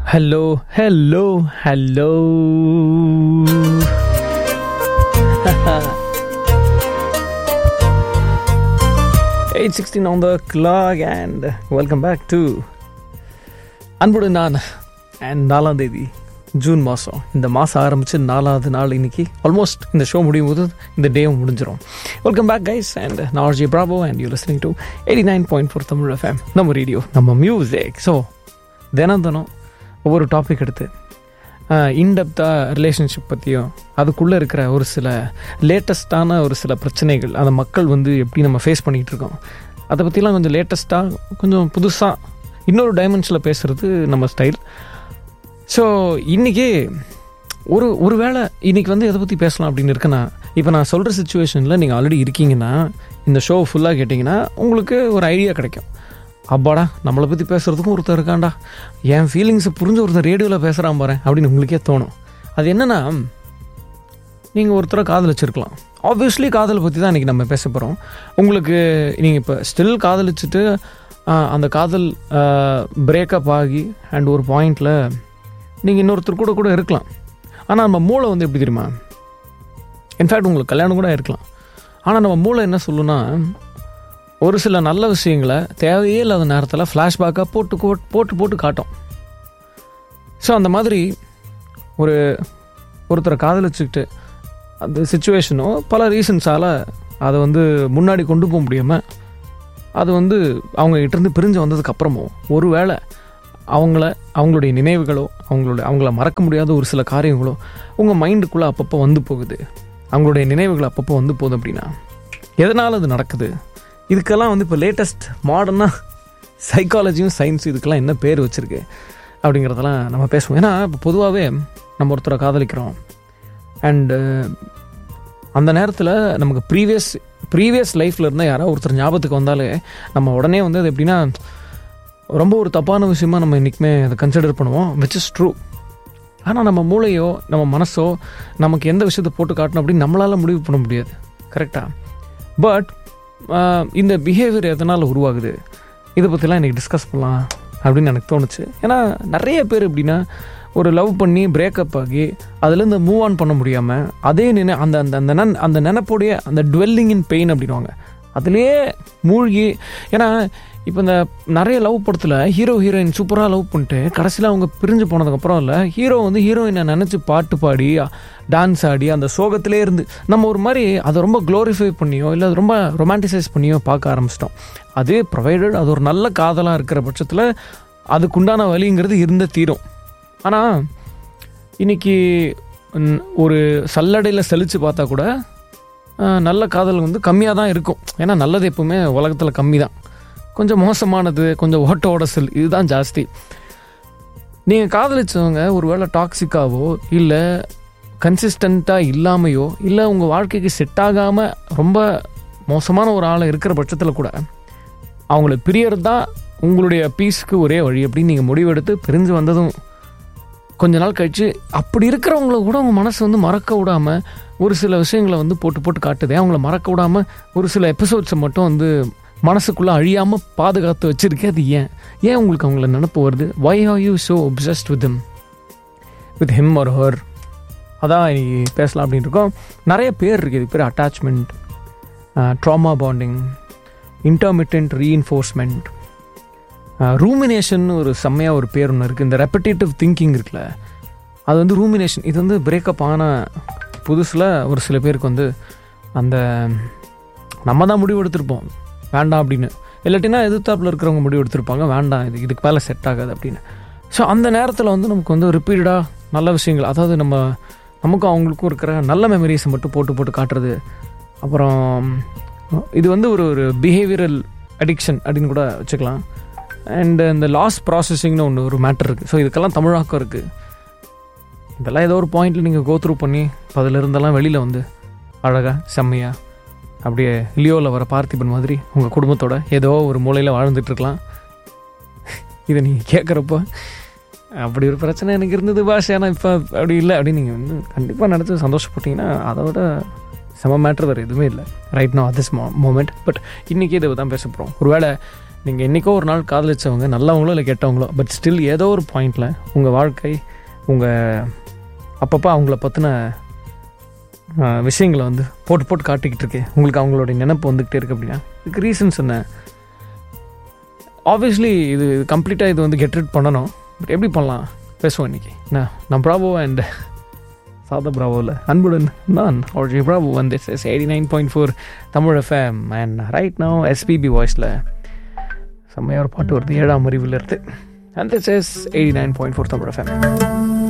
Hello, hello, hello. Eight sixteen on the clock, and welcome back to அன்புடன் நான் and நாலாம் தேதி June மாதம் இந்த மாதம் ஆரம்பித்து நாலாவது நாள் இன்னைக்கு ஆல்மோஸ்ட் இந்த ஷோ முடியும் போது இந்த டேவும் முடிஞ்சிடும் வெல்கம் பேக் கைஸ் அண்ட் நான் ஜி பிராபோ and you listening to eighty nine point four Tamil FM நம்ம ரேடியோ நம்ம மியூசிக் ஸோ தினம் தினம் ஒவ்வொரு டாபிக் எடுத்து இன்டெப்த்தாக ரிலேஷன்ஷிப் பற்றியும் அதுக்குள்ளே இருக்கிற ஒரு சில லேட்டஸ்ட்டான ஒரு சில பிரச்சனைகள் அந்த மக்கள் வந்து எப்படி நம்ம ஃபேஸ் பண்ணிகிட்டு இருக்கோம் அதை பற்றிலாம் கொஞ்சம் லேட்டஸ்ட்டாக கொஞ்சம் புதுசாக இன்னொரு டைமென்ஷனில் பேசுகிறது நம்ம ஸ்டைல் ஸோ இன்றைக்கி ஒரு ஒரு வேளை இன்றைக்கி வந்து எதை பற்றி பேசலாம் அப்படின்னு இருக்குன்னா இப்போ நான் சொல்கிற சுச்சுவேஷனில் நீங்கள் ஆல்ரெடி இருக்கீங்கன்னா இந்த ஷோ ஃபுல்லாக கேட்டிங்கன்னா உங்களுக்கு ஒரு ஐடியா கிடைக்கும் அப்பாடா நம்மளை பற்றி பேசுகிறதுக்கும் ஒருத்தர் இருக்காண்டா என் ஃபீலிங்ஸை புரிஞ்சு ஒருத்தர் ரேடியோவில் பேசுகிறான் பாரு அப்படின்னு உங்களுக்கே தோணும் அது என்னென்னா நீங்கள் ஒருத்தரை காதலிச்சிருக்கலாம் ஆப்வியஸ்லி காதலை பற்றி தான் இன்றைக்கி நம்ம பேச போகிறோம் உங்களுக்கு நீங்கள் இப்போ ஸ்டில் காதலிச்சுட்டு அந்த காதல் பிரேக்கப் ஆகி அண்ட் ஒரு பாயிண்டில் நீங்கள் இன்னொருத்தர் கூட கூட இருக்கலாம் ஆனால் நம்ம மூளை வந்து எப்படி தெரியுமா இன்ஃபேக்ட் உங்களுக்கு கல்யாணம் கூட இருக்கலாம் ஆனால் நம்ம மூளை என்ன சொல்லுன்னா ஒரு சில நல்ல விஷயங்களை தேவையே இல்லாத நேரத்தில் ஃப்ளாஷ்பேக்காக போட்டு போட்டு போட்டு காட்டும் ஸோ அந்த மாதிரி ஒரு ஒருத்தரை காதலிச்சுக்கிட்டு அந்த சுச்சுவேஷனோ பல ரீசன்ஸால் அதை வந்து முன்னாடி கொண்டு போக முடியாமல் அது வந்து அவங்க கிட்டேருந்து பிரிஞ்சு வந்ததுக்கப்புறமும் ஒரு வேளை அவங்கள அவங்களுடைய நினைவுகளோ அவங்களோட அவங்கள மறக்க முடியாத ஒரு சில காரியங்களோ உங்கள் மைண்டுக்குள்ளே அப்பப்போ வந்து போகுது அவங்களுடைய நினைவுகள் அப்பப்போ வந்து போகுது அப்படின்னா எதனால் அது நடக்குது இதுக்கெல்லாம் வந்து இப்போ லேட்டஸ்ட் மாடர்னாக சைக்காலஜியும் சயின்ஸும் இதுக்கெல்லாம் என்ன பேர் வச்சுருக்கு அப்படிங்கிறதெல்லாம் நம்ம பேசுவோம் ஏன்னா இப்போ பொதுவாகவே நம்ம ஒருத்தரை காதலிக்கிறோம் அண்டு அந்த நேரத்தில் நமக்கு ப்ரீவியஸ் ப்ரீவியஸ் லைஃப்பில் இருந்தால் யாராவது ஒருத்தர் ஞாபகத்துக்கு வந்தாலே நம்ம உடனே வந்து அது எப்படின்னா ரொம்ப ஒரு தப்பான விஷயமா நம்ம இன்றைக்குமே அதை கன்சிடர் பண்ணுவோம் விச் இஸ் ட்ரூ ஆனால் நம்ம மூளையோ நம்ம மனசோ நமக்கு எந்த விஷயத்தை போட்டு காட்டணும் அப்படின்னு நம்மளால் முடிவு பண்ண முடியாது கரெக்டாக பட் இந்த பிஹேவியர் எதனால் உருவாகுது இதை பற்றிலாம் இன்றைக்கி டிஸ்கஸ் பண்ணலாம் அப்படின்னு எனக்கு தோணுச்சு ஏன்னா நிறைய பேர் எப்படின்னா ஒரு லவ் பண்ணி பிரேக்கப் ஆகி அதுலேருந்து மூவ் ஆன் பண்ண முடியாமல் அதே நினை அந்த அந்த அந்த நன் அந்த நினப்போடைய அந்த டுவெல்லிங் இன் பெயின் அப்படின்வாங்க அதுலேயே மூழ்கி ஏன்னா இப்போ இந்த நிறைய லவ் படத்தில் ஹீரோ ஹீரோயின் சூப்பராக லவ் பண்ணிட்டு கடைசியில் அவங்க பிரிஞ்சு போனதுக்கப்புறம் இல்லை ஹீரோ வந்து ஹீரோயினை நினச்சி பாட்டு பாடி டான்ஸ் ஆடி அந்த சோகத்திலே இருந்து நம்ம ஒரு மாதிரி அதை ரொம்ப க்ளோரிஃபை பண்ணியோ இல்லை அது ரொம்ப ரொமான்டிசைஸ் பண்ணியோ பார்க்க ஆரம்பிச்சிட்டோம் அதே ப்ரொவைடட் அது ஒரு நல்ல காதலாக இருக்கிற பட்சத்தில் அதுக்குண்டான வழிங்கிறது இருந்த தீரும் ஆனால் இன்றைக்கி ஒரு சல்லடையில் செழித்து பார்த்தா கூட நல்ல காதல் வந்து கம்மியாக தான் இருக்கும் ஏன்னா நல்லது எப்பவுமே உலகத்தில் கம்மி தான் கொஞ்சம் மோசமானது கொஞ்சம் ஓட்ட ஓடசல் இதுதான் ஜாஸ்தி நீங்கள் காதலிச்சவங்க ஒரு வேளை டாக்ஸிக்காவோ இல்லை கன்சிஸ்டண்ட்டாக இல்லாமையோ இல்லை உங்கள் வாழ்க்கைக்கு செட் ஆகாமல் ரொம்ப மோசமான ஒரு ஆளை இருக்கிற பட்சத்தில் கூட அவங்கள பிரியறது தான் உங்களுடைய பீஸுக்கு ஒரே வழி அப்படின்னு நீங்கள் முடிவெடுத்து பிரிஞ்சு வந்ததும் கொஞ்ச நாள் கழித்து அப்படி இருக்கிறவங்கள கூட உங்கள் மனசு வந்து மறக்க விடாமல் ஒரு சில விஷயங்களை வந்து போட்டு போட்டு காட்டுது அவங்கள மறக்க விடாமல் ஒரு சில எபிசோட்ஸை மட்டும் வந்து மனசுக்குள்ளே அழியாமல் பாதுகாத்து வச்சுருக்கே அது ஏன் ஏன் உங்களுக்கு அவங்கள நினப்பு வருது why are you so obsessed with him with him or her அதான் இன்னைக்கு பேசலாம் அப்படின்னு இருக்கோம் நிறைய பேர் இருக்குது இது பேர் attachment trauma bonding intermittent reinforcement rumination ஒரு செம்மையாக ஒரு பேர் ஒன்று இருக்குது இந்த ரெப்படேட்டிவ் திங்கிங் இருக்குல்ல அது வந்து ரூமினேஷன் இது வந்து பிரேக்கப் ஆன புதுசில் ஒரு சில பேருக்கு வந்து அந்த நம்ம தான் முடிவு எடுத்திருப்போம் வேண்டாம் அப்படின்னு இல்லாட்டினா எதிர்த்தாப்பில் இருக்கிறவங்க முடிவு எடுத்திருப்பாங்க வேண்டாம் இது இதுக்கு மேலே செட் ஆகாது அப்படின்னு ஸோ அந்த நேரத்தில் வந்து நமக்கு வந்து ரிப்பீட்டடாக நல்ல விஷயங்கள் அதாவது நம்ம நமக்கும் அவங்களுக்கும் இருக்கிற நல்ல மெமரிஸை மட்டும் போட்டு போட்டு காட்டுறது அப்புறம் இது வந்து ஒரு ஒரு பிஹேவியரல் அடிக்ஷன் அப்படின்னு கூட வச்சுக்கலாம் அண்ட் இந்த லாஸ் ப்ராசஸிங்னு ஒன்று ஒரு மேட்டர் இருக்குது ஸோ இதுக்கெல்லாம் தமிழாக்கம் இருக்குது இதெல்லாம் ஏதோ ஒரு பாயிண்டில் நீங்கள் கோத்ரூ பண்ணி இப்போ அதிலிருந்தெல்லாம் வெளியில் வந்து அழகாக செம்மையாக அப்படியே லியோவில் வர பார்த்திபன் மாதிரி உங்கள் குடும்பத்தோட ஏதோ ஒரு மூலையில் வாழ்ந்துட்டுருக்கலாம் இதை நீங்கள் கேட்குறப்போ அப்படி ஒரு பிரச்சனை எனக்கு இருந்தது பாஷ் ஆனால் இப்போ அப்படி இல்லை அப்படின்னு நீங்கள் வந்து கண்டிப்பாக நினச்சி சந்தோஷப்பட்டீங்கன்னா அதை விட செம மேட்ரு வேறு எதுவுமே இல்லை right no this moment but இன்றைக்கி இதை தான் பேச போகிறோம் ஒருவேளை நீங்கள் என்றைக்கோ ஒரு நாள் காதலிச்சவங்க நல்லவங்களோ இல்லை கெட்டவங்களோ பட் ஸ்டில் ஏதோ ஒரு பாயிண்டில் உங்கள் வாழ்க்கை உங்கள் அப்பப்போ அவங்கள பற்றின விஷயங்களை வந்து போட்டு போட்டு காட்டிக்கிட்டு இருக்கு உங்களுக்கு அவங்களுடைய நினப்பு வந்துக்கிட்டே இருக்கு அப்படின்னா இதுக்கு ரீசன்ஸ் என்ன ஆப்வியஸ்லி இது கம்ப்ளீட்டாக இது வந்து கெட் ரிட் பண்ணணும் பட் எப்படி பண்ணலாம் பேசுவோம் இன்னைக்கு என்ன நான் ப்ராவோ அண்ட் சாதா ப்ராவோவில் அன்புடன் நான் ஒரு ஜி ப்ராவோ வந்து it's eighty nine point four Tamil FM and right no SPB வாய்ஸில் செம்மையாக ஒரு பாட்டு வருது ஏழாம் அறிவில் இருந்து and this is eighty nine point four Tamil FM